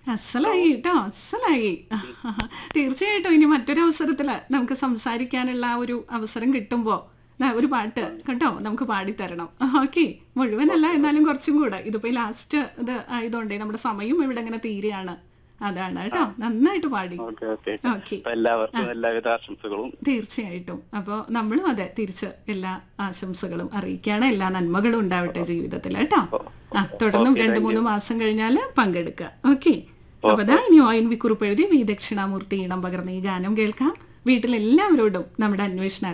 അസലായി കേട്ടോ അസലായി തീർച്ചയായിട്ടും ഇനി മറ്റൊരു അവസരത്തില് നമുക്ക് സംസാരിക്കാനുള്ള ആ ഒരു അവസരം കിട്ടുമ്പോ ദാ ഒരു പാട്ട് കേട്ടോ നമുക്ക് പാടിത്തരണം ഓക്കെ മുഴുവനല്ല എന്നാലും കുറച്ചും കൂടെ ഇതിപ്പോ ലാസ്റ്റ് ഇത് ആയതുകൊണ്ടേ നമ്മുടെ സമയം ഇവിടെ ഇങ്ങനെ തീരെയാണ് അതാണ് കേട്ടോ നന്നായിട്ട് പാടി ഓക്കെ ഓക്കെ ഓക്കെ അപ്പൊ എല്ലാവർക്കും എല്ലാവിധ ആശംസകളും തീർച്ചയായിട്ടും അപ്പോൾ നമ്മളും അതെ തിരിച്ച് എല്ലാ ആശംസകളും അറിയിക്കുകയാണ് എല്ലാ നന്മകളും ഉണ്ടാവട്ടെ ജീവിതത്തിൽ കേട്ടോ ആ തുടർന്നും രണ്ടു മൂന്ന് മാസം കഴിഞ്ഞാൽ പങ്കെടുക്കുക ഓക്കെ അപ്പൊ ദാ ഇനി ഓയിൻ വിക്കുറിപ്പ് എഴുതി വി ദക്ഷിണാമൂർത്തി ഇടം പകർന്ന ഈ ഗാനം കേൾക്കാം വീട്ടിലെല്ലാവരോടും നമ്മുടെ അന്വേഷണ